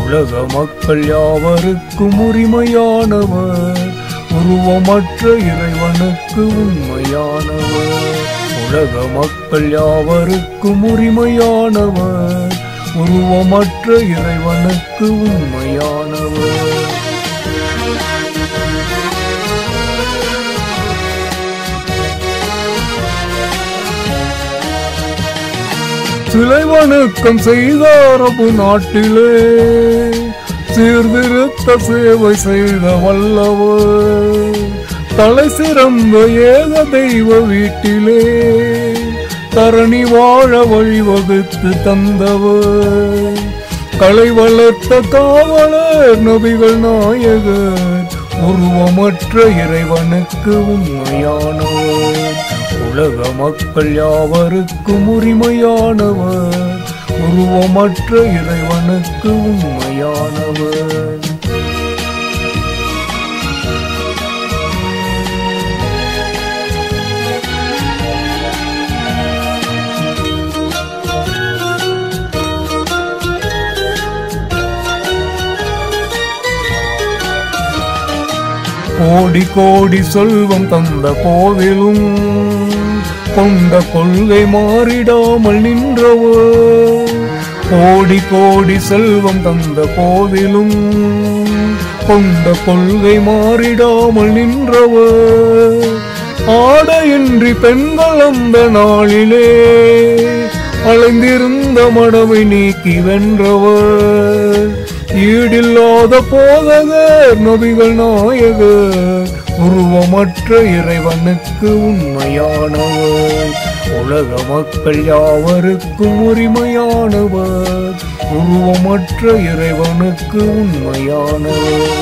உலக மக்கள் யாவருக்கும் உரிமையானவர் உருவமற்ற இறைவனுக்கு உண்மையானவர் உலக மக்கள் யாவருக்கும் உரிமையானவர் உருவமற்ற இறைவனுக்கு உண்மையானவர் சிலை வணக்கம் செய்த அரபு நாட்டிலே சீர்திருத்த சேவை செய்த வல்லவர் தலை சிறந்த ஏக தெய்வ வீட்டிலே தரணி வாழ வழிவகுத்து தந்தவர் கலை வளர்த்த காவலர் நபிகள் நாயகர் உருவமற்ற இறைவனுக்கு உண்மையானவர் உலக மக்கள் யாவருக்கும் உரிமையானவர் உருவமற்ற இறைவனுக்கு உண்மையானவர் கோடி கோடி செல்வம் தந்த போதிலும் கொண்ட கொள்கை மாறிடாமல் நின்றவர் கோடி கோடி செல்வம் தந்த போதிலும் கொண்ட கொள்கை மாறிடாமல் நின்றவர் ஆடையின்றி பெண்கள் அந்த நாளிலே அலைந்திருந்த மடமை நீக்கி வென்றவர் ஈடில்லாத போதகர் நபிகள் நாயகர் உருவமற்ற இறைவனுக்கு உண்மையானவர் உலக மக்கள் யாவருக்கும் உரிமையானவர் உருவமற்ற இறைவனுக்கு உண்மையானவர்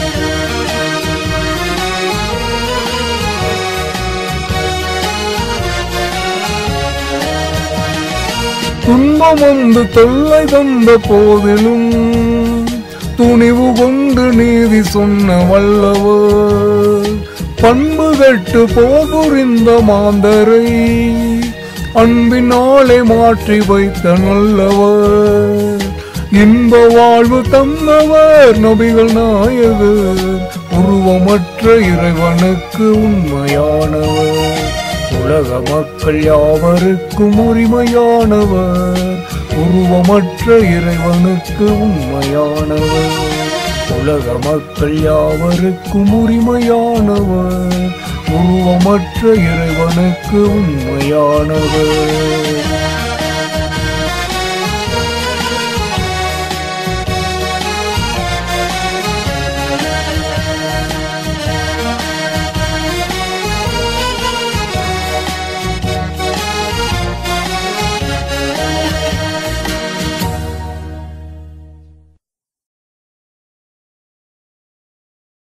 துன்பம் வந்து தொல்லை தந்த போதிலும் துணிவு கொண்டு நீதி சொன்ன வல்லவர் பண்பு கட்டு போகுறிந்த மாந்தரை அன்பினாலே மாற்றி வைத்த நல்லவர் இன்ப வாழ்வு தந்தவர் நபிகள் நாயகர் உருவமற்ற இறைவனுக்கு உண்மையானவர் உலக மக்கள் யாவருக்கும் உரிமையானவர் உருவமற்ற இறைவனுக்கு உண்மையானவர் உலக மக்கள் யாவருக்கும் உரிமையானவர் உருவமற்ற இறைவனுக்கு உண்மையானவர்